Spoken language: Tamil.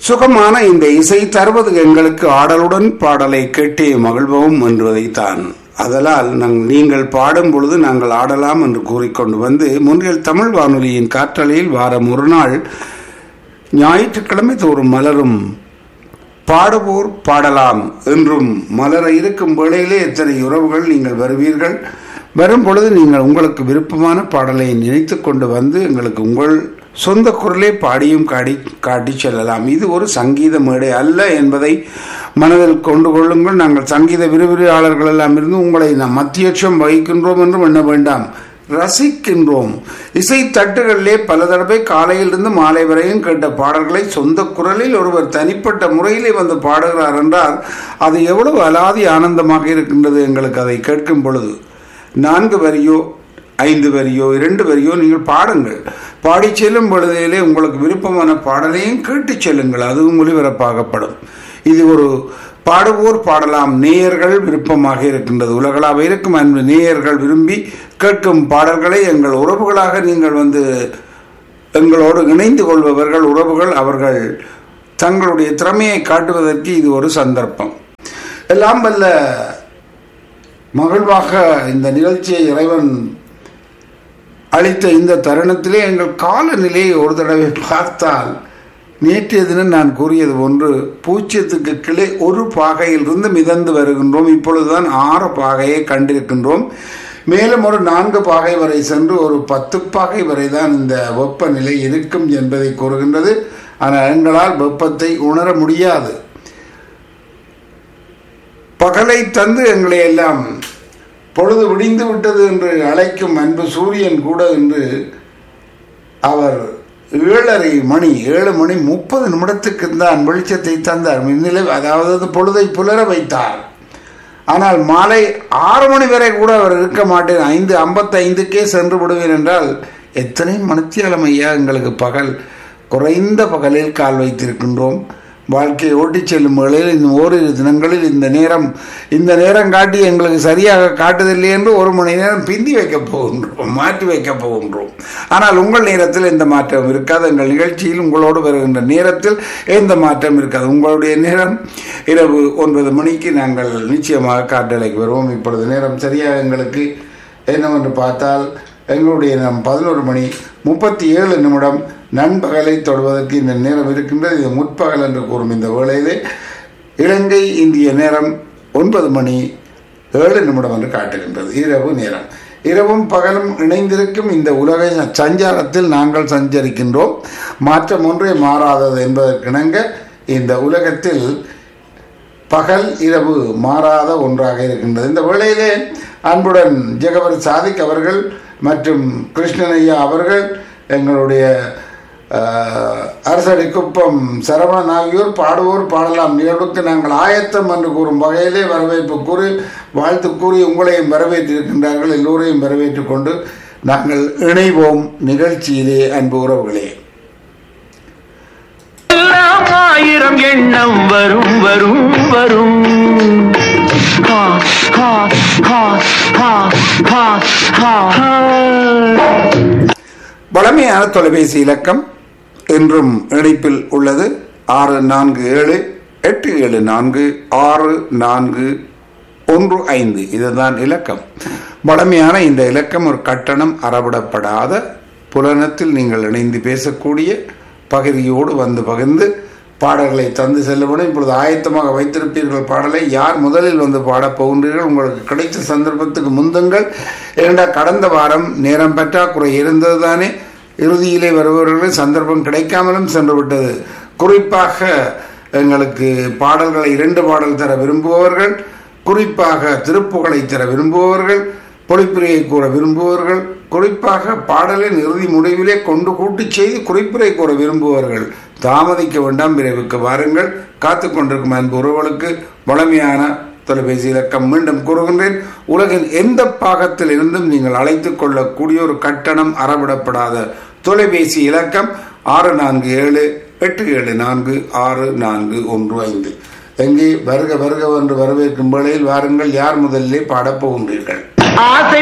சுகமான இந்த இசை தருவது எங்களுக்கு ஆடலுடன் பாடலை கேட்டே மகிழ்வோம் என்பதைத்தான் அதனால் நாங்கள் நீங்கள் பாடும் பொழுது நாங்கள் ஆடலாம் என்று கூறிக்கொண்டு வந்து முன்னில் தமிழ் வானொலியின் காற்றலையில் வாரம் ஒரு நாள் ஞாயிற்றுக்கிழமை தோறும் மலரும் பாடுவோர் பாடலாம் என்றும் மலர இருக்கும் வேளையிலே எத்தனை உறவுகள் நீங்கள் வருவீர்கள் வரும் பொழுது நீங்கள் உங்களுக்கு விருப்பமான பாடலை நினைத்து கொண்டு வந்து எங்களுக்கு உங்கள் சொந்த குரலே பாடியும் காடி காட்டி செல்லலாம் இது ஒரு சங்கீத மேடை அல்ல என்பதை மனதில் கொண்டு கொள்ளுங்கள் நாங்கள் சங்கீத விரிவுரையாளர்கள் எல்லாம் இருந்து உங்களை நாம் மத்தியட்சம் வகிக்கின்றோம் என்றும் எண்ண வேண்டாம் ரசிக்கின்றோம் இசை தட்டுகளிலே பல தடவை காலையிலிருந்து மாலை வரையும் கேட்ட பாடல்களை சொந்த குரலில் ஒருவர் தனிப்பட்ட முறையிலே வந்து பாடுகிறார் என்றால் அது எவ்வளவு அலாதி ஆனந்தமாக இருக்கின்றது எங்களுக்கு அதை கேட்கும் பொழுது நான்கு வரியோ ஐந்து வரியோ இரண்டு வரியோ நீங்கள் பாடுங்கள் பாடி செல்லும் பொழுதிலே உங்களுக்கு விருப்பமான பாடலையும் கேட்டு செல்லுங்கள் அதுவும் ஒளிபரப்பாகப்படும் இது ஒரு பாடுவோர் பாடலாம் நேயர்கள் விருப்பமாக இருக்கின்றது உலகளாக இருக்கும் அன்பு நேயர்கள் விரும்பி கேட்கும் பாடல்களை எங்கள் உறவுகளாக நீங்கள் வந்து எங்களோடு இணைந்து கொள்பவர்கள் உறவுகள் அவர்கள் தங்களுடைய திறமையை காட்டுவதற்கு இது ஒரு சந்தர்ப்பம் எல்லாம் வல்ல மகிழ்வாக இந்த நிகழ்ச்சியை இறைவன் அளித்த இந்த தருணத்திலே எங்கள் காலநிலையை ஒரு தடவை பார்த்தால் நேற்றைய தினம் நான் கூறியது ஒன்று பூச்சியத்துக்கு கிளை ஒரு பாகையிலிருந்து மிதந்து வருகின்றோம் இப்பொழுதுதான் ஆறு பாகையை கண்டிருக்கின்றோம் மேலும் ஒரு நான்கு பாகை வரை சென்று ஒரு பத்து பாகை வரை தான் இந்த வெப்பநிலை இருக்கும் என்பதை கூறுகின்றது ஆனால் எங்களால் வெப்பத்தை உணர முடியாது பகலை தந்து எங்களை எல்லாம் பொழுது விடிந்து விட்டது என்று அழைக்கும் அன்பு சூரியன் கூட என்று அவர் ஏழரை மணி ஏழு மணி முப்பது நிமிடத்துக்கு தான் வெளிச்சத்தை தந்தார் மின்னிலை அதாவது பொழுதை புலர வைத்தார் ஆனால் மாலை ஆறு மணி வரை கூட அவர் இருக்க மாட்டேன் ஐந்து ஐம்பத்தைந்துக்கே சென்று விடுவேன் என்றால் எத்தனை மனத்தியாலம் ஐயா எங்களுக்கு பகல் குறைந்த பகலில் கால் வைத்திருக்கின்றோம் வாழ்க்கையை ஓட்டிச் செல்லும் வேளையில் இந்த ஓரிரு தினங்களில் இந்த நேரம் இந்த நேரம் காட்டி எங்களுக்கு சரியாக காட்டுதில்லை என்று ஒரு மணி நேரம் பிந்தி வைக்கப் போகின்றோம் மாற்றி வைக்கப் போகின்றோம் ஆனால் உங்கள் நேரத்தில் எந்த மாற்றம் இருக்காது எங்கள் நிகழ்ச்சியில் உங்களோடு வருகின்ற நேரத்தில் எந்த மாற்றம் இருக்காது உங்களுடைய நேரம் இரவு ஒன்பது மணிக்கு நாங்கள் நிச்சயமாக காட்டலைக்கு வருவோம் இப்பொழுது நேரம் சரியாக எங்களுக்கு என்னவென்று பார்த்தால் எங்களுடைய நேரம் பதினோரு மணி முப்பத்தி ஏழு நிமிடம் நண்பகலை தொடுவதற்கு இந்த நேரம் இருக்கின்றது இது முற்பகல் என்று கூறும் இந்த வேளையிலே இலங்கை இந்திய நேரம் ஒன்பது மணி ஏழு நிமிடம் என்று காட்டுகின்றது இரவு நேரம் இரவும் பகலும் இணைந்திருக்கும் இந்த உலக சஞ்சாரத்தில் நாங்கள் சஞ்சரிக்கின்றோம் மாற்றம் ஒன்றே மாறாதது என்பதற்கிணங்க இந்த உலகத்தில் பகல் இரவு மாறாத ஒன்றாக இருக்கின்றது இந்த வேளையிலே அன்புடன் ஜெகவர் சாதிக் அவர்கள் மற்றும் கிருஷ்ணனையா அவர்கள் எங்களுடைய அரசடி குப்பம் சரவணன் ஆகியோர் பாடுவோர் பாடலாம் நிகழ்வுக்கு நாங்கள் ஆயத்தம் என்று கூறும் வகையிலே வரவேற்பு கூறி வாழ்த்து கூறி உங்களையும் வரவேற்றிருக்கின்றார்கள் எல்லோரையும் வரவேற்றுக் கொண்டு நாங்கள் இணைவோம் நிகழ்ச்சியிலே அன்பு உறவுகளே ஆயிரம் எண்ணம் வரும் வரும் வரும் ஹா, ஹா, ஹா, ஹா, ஹா, ஹா, ஹா. வளமையான தொலைபேசி இலக்கம் என்றும் இணைப்பில் உள்ளது ஆறு நான்கு ஏழு எட்டு ஏழு நான்கு ஆறு நான்கு ஒன்று ஐந்து இதுதான் இலக்கம் வளமையான இந்த இலக்கம் ஒரு கட்டணம் அறவிடப்படாத புலனத்தில் நீங்கள் இணைந்து பேசக்கூடிய பகுதியோடு வந்து பகிர்ந்து பாடல்களை தந்து செல்லப்படும் இப்பொழுது ஆயத்தமாக வைத்திருப்பீர்கள் பாடலை யார் முதலில் வந்து பாடப் போகின்றீர்கள் உங்களுக்கு கிடைத்த சந்தர்ப்பத்துக்கு முந்துங்கள் ஏனென்றால் கடந்த வாரம் நேரம் பற்றாக்குறை இருந்தது தானே இறுதியிலே வருபவர்கள் சந்தர்ப்பம் கிடைக்காமலும் சென்று விட்டது குறிப்பாக எங்களுக்கு பாடல்களை இரண்டு பாடல் தர விரும்புபவர்கள் குறிப்பாக திருப்புகளை தர விரும்புபவர்கள் பொழிப்புரையை கூற விரும்புபவர்கள் குறிப்பாக பாடலின் இறுதி முடிவிலே கொண்டு கூட்டி செய்து குறிப்புரை கூற விரும்புபவர்கள் தாமதிக்க வேண்டாம் விரைவுக்கு வாருங்கள் காத்து கொண்டிருக்கும் அன்பு உறவுகளுக்கு வளமையான தொலைபேசி இலக்கம் மீண்டும் கூறுகின்றேன் உலகின் எந்த பாகத்தில் இருந்தும் நீங்கள் அழைத்துக் கொள்ளக்கூடிய ஒரு கட்டணம் அறவிடப்படாத தொலைபேசி இலக்கம் ஆறு நான்கு ஏழு எட்டு ஏழு நான்கு ஆறு நான்கு ஒன்று ஐந்து எங்கே வருக வருக என்று வரவேற்கும் வேளையில் வாருங்கள் யார் முதலிலே பாடப் போகின்றீர்கள் ஆசை